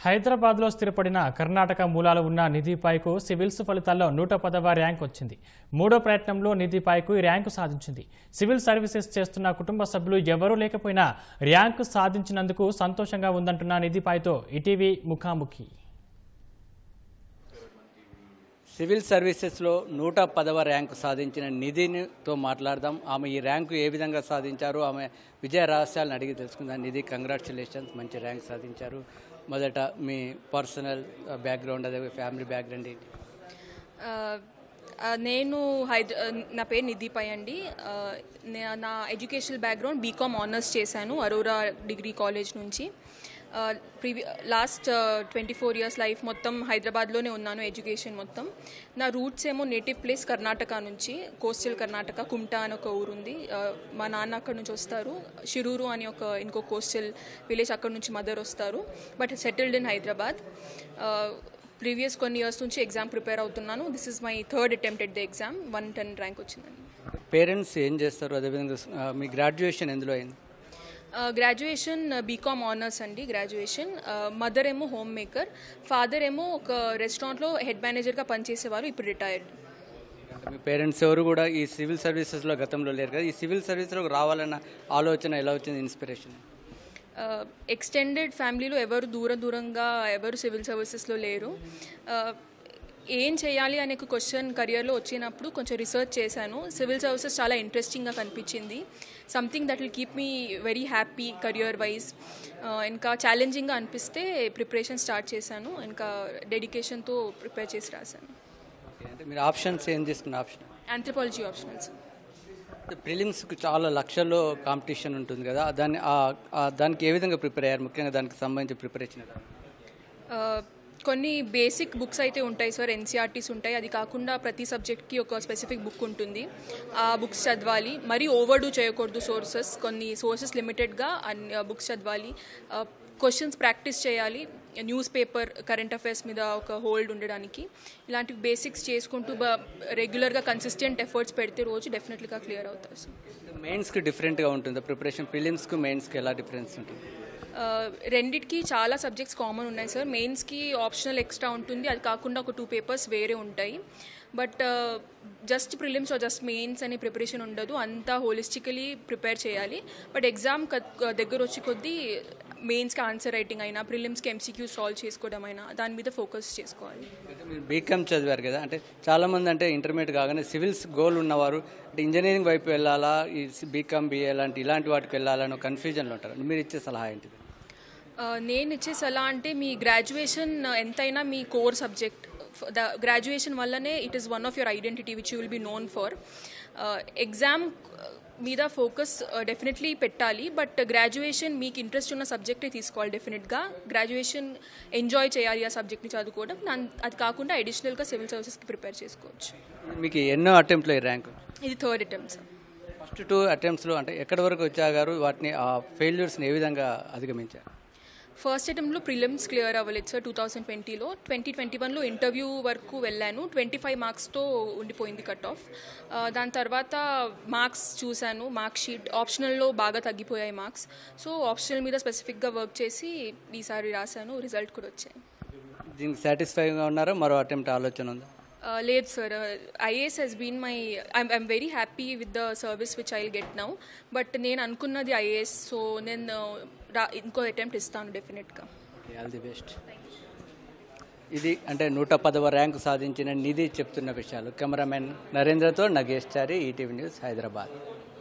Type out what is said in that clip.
హైదరాబాద్లో స్థిరపడిన కర్ణాటక మూలాలు ఉన్న నిధి పాయ్కు సివిల్స్ ఫలితాల్లో నూట పదవ ర్యాంక్ వచ్చింది మూడో ప్రయత్నంలో నిధి పాయ్కు ఈ ర్యాంకు సాధించింది సివిల్ సర్వీసెస్ చేస్తున్న కుటుంబ సభ్యులు ఎవరూ లేకపోయినా ర్యాంకు సాధించినందుకు సంతోషంగా ఉందంటున్న నిధి పాయ్తో ఇటీవీ ముఖాముఖి సివిల్ సర్వీసెస్లో నూట పదవ ర్యాంకు సాధించిన నిధితో మాట్లాడదాం ఆమె ఈ ర్యాంకు ఏ విధంగా సాధించారు ఆమె విజయ రహస్యాలను అడిగి తెలుసుకుందాం నిధి కంగ్రాచులేషన్స్ మంచి ర్యాంక్ సాధించారు మొదట మీ పర్సనల్ బ్యాక్గ్రౌండ్ అదే ఫ్యామిలీ బ్యాక్గ్రౌండ్ ఏంటి ఆ, ఆ, నేను హైదరా నా పేరు నిధి పై అండి ఆ, నే- నా ఎడ్యుకేషనల్ బ్యాక్గ్రౌండ్ బీకామ్ ఆనర్స్ చేశాను అరోరా డిగ్రీ కాలేజ్ నుంచి ప్రీవి last twenty four years life మొత్తం హైదరాబాద్లోనే ఉన్నాను ఎడ్యుకేషన్ మొత్తం నా రూట్స్ ఏమో నేటివ్ ప్లేస్ కర్ణాటక నుంచి కోస్టల్ కర్ణాటక కుమ్టా అని ఒక ఊరుంది ఆ, మా నాన్న అక్కడ నుంచి వస్తారు షిరూరు అని ఒక ఇంకో కోస్టల్ విలేజ్ అక్కడ నుంచి మదర్ వస్తారు but settled in Hyderabad previous కొన్ని ఇయర్స్ నుంచి ఎగ్జామ్ ప్రిపేర్ అవుతున్నాను this is my third attempt at the exam one ten rank వచ్చిందండి పేరెంట్స్ ఏం చేస్తారు అదేవిధంగా ఆ, మీ గ్రాడ్యుయేషన్ ఎందులో అయింది గ్రాడ్యుయేషన్ బీకామ్ ఆనర్స్ అండి గ్రాడ్యుయేషన్ మదర్ ఏమో హోమ్ మేకర్ ఫాదర్ ఏమో ఒక రెస్టారెంట్లో హెడ్ మేనేజర్గా పనిచేసేవారు ఇప్పుడు రిటైర్డ్ అంటే మీ పేరెంట్స్ ఎవరు కూడా ఈ సివిల్ సర్వీసెస్లో గతంలో లేరు కదా ఈ సివిల్ సర్వీస్లోకి రావాలన్న ఆలోచన ఎలా వచ్చింది ఇన్స్పిరేషన్ ఎక్స్టెండెడ్ ఫ్యామిలీలో ఎవరు దూర దూరంగా ఎవరు సివిల్ సర్వీసెస్లో లేరు Uh, ఏం చేయాలి అనే ఒక క్వశ్చన్ కెరియర్లో వచ్చినప్పుడు కొంచెం రీసెర్చ్ చేశాను సివిల్ సర్వీసెస్ చాలా ఇంట్రెస్టింగ్గా కనిపించింది something that will keep me very happy career wise ఇంకా ఛాలెంజింగ్గా అనిపిస్తే ప్రిపరేషన్ స్టార్ట్ చేశాను ఇంకా డెడికేషన్తో ప్రిపేర్ చేసి రాశాను అంటే మీరు ఆప్షన్స్ ఏం తీసుకున్న ఆప్షన్ ఆంథ్రపాలజీ ఆప్షనల్స్ ప్రిలిమ్స్కి చాలా లక్షల్లో కాంపిటీషన్ ఉంటుంది కదా దాన్ని ఆ- ఆ దానికి ఏ విధంగా ప్రిపేర్ అయ్యారు ముఖ్యంగా దానికి సంబంధించి ప్రిపరేషన్ ఎలా? ఆ, కొన్ని బేసిక్ బుక్స్ అయితే ఉంటాయి సార్ ఎన్సీఆర్టీస్ ఉంటాయి అది కాకుండా ప్రతి సబ్జెక్ట్కి ఒక స్పెసిఫిక్ బుక్ ఉంటుంది ఆ బుక్స్ చదవాలి మరీ ఓవర్ డూ చేయకూడదు సోర్సెస్ కొన్ని సోర్సెస్ లిమిటెడ్గా అన్ని బుక్స్ చదవాలి క్వశ్చన్స్ ప్రాక్టీస్ చేయాలి న్యూస్ పేపర్ కరెంట్ అఫైర్స్ మీద ఒక హోల్డ్ ఉండడానికి ఇలాంటి బేసిక్స్ చేసుకుంటూ రెగ్యులర్గా కన్సిస్టెంట్ ఎఫర్ట్స్ పెడితే రోజు డెఫినెట్లీగా క్లియర్ అవుతారు సార్ మెయిన్స్కి డిఫరెంట్గా ఉంటుంది ప్రిపరేషన్ ప్రిలిమ్స్కి మెయిన్స్కి ఎలా డిఫరెన్స్ ఉంటుంది ఆ, రెండిటికి చాలా సబ్జెక్ట్స్ కామన్ ఉన్నాయి సార్ మెయిన్స్కి ఆప్షనల్ ఎక్స్ట్రా ఉంటుంది అది కాకుండా ఒక టూ పేపర్స్ వేరే ఉంటాయి but just prelims or just mains అనే ప్రిపరేషన్ ఉండదు అంతా హోలిస్టికలీ ప్రిపేర్ చేయాలి బట్ ఎగ్జామ్ దగ్గర వచ్చి కొద్దీ మెయిన్స్కి ఆన్సర్ రైటింగ్ అయినా ప్రిలిమ్స్కి ఎంసీక్యూ సాల్వ్ చేసుకోవడం అయినా దాని మీద ఫోకస్ చేసుకోవాలి అంటే మీరు బీకామ్ చదివారు కదా అంటే చాలామంది అంటే ఇంటర్మీడియట్ కాగానే సివిల్స్ గోల్ ఉన్నవారు అంటే ఇంజనీరింగ్ వైపు వెళ్ళాలా ఈ బీకామ్ బీఏ లాంటి ఇలాంటి వాటికి వెళ్ళాలని కన్ఫ్యూజన్లో ఉంటారు మీరు ఇచ్చే సలహా ఏంటిది ఆ, నేను ఇచ్చే సలహా అంటే మీ గ్రాడ్యుయేషన్ ఎంతైనా మీ కోర్ సబ్జెక్ట్ ద గ్రాడ్యుయేషన్ వల్లనే it is one of your identity which you will be known for exam మీద ఫోకస్ డెఫినెట్లీ పెట్టాలి బట్ గ్రాడ్యుయేషన్ మీకు ఇంట్రెస్ట్ ఉన్న సబ్జెక్టే తీసుకోవాలి డెఫినెట్గా గ్రాడ్యుయేషన్ ఎంజాయ్ చేయాలి ఆ సబ్జెక్ట్ని చదువుకోవడం దాన్- అది కాకుండా అడిషనల్గా సివిల్ సర్వీసెస్కి ప్రిపేర్ చేసుకోవచ్చు మీకు ఎన్నో అటెంప్ట్లో ఈ ర్యాంక్ ఇది third attempt sir first two అటెంప్ట్స్లో అంటే ఎక్కడి వరకు వచ్చాగారు వాటిని ఆ ఫెయిల్యూర్స్ని ఏ విధంగా అధిగమించారు ఫస్ట్ అటెంప్ట్లో ప్రిలిమ్స్ క్లియర్ అవ్వలేదు సార్ టూ థౌసండ్ ట్వంటీలో ట్వంటీ ట్వంటీ వన్లో ఇంటర్వ్యూ వరకు వెళ్ళాను ట్వంటీ ఫైవ్ మార్క్స్తో ఉండిపోయింది కట్ ఆఫ్ దాని తర్వాత మార్క్స్ చూశాను మార్క్ షీట్ ఆప్షనల్లో బాగా తగ్గిపోయాయి మార్క్స్ సో ఆప్షనల్ మీద స్పెసిఫిక్గా వర్క్ చేసి ఈసారి రాశాను రిజల్ట్ కూడా వచ్చాయి దీనికి సాటిస్ఫైగా ఉన్నారో మరో అటెంప్ట్ ఆలోచన ఉందా Uh, లేదు sir IAS has been my aim aim very happy with the service which I get now but నేను అనుకున్నది ఐఏఎస్ సో నేను రా ఇంకో అటెంప్ట్ ఇస్తాను డెఫినెట్గా ఆల్ ది బెస్ట్ ఇది అంటే నూట పదవ ర్యాంకు సాధించిన నిధి చెప్తున్న విషయాలు కెమెరామెన్ నరేంద్రతో నగేష్ చారి ఈటీవీ న్యూస్ హైదరాబాద్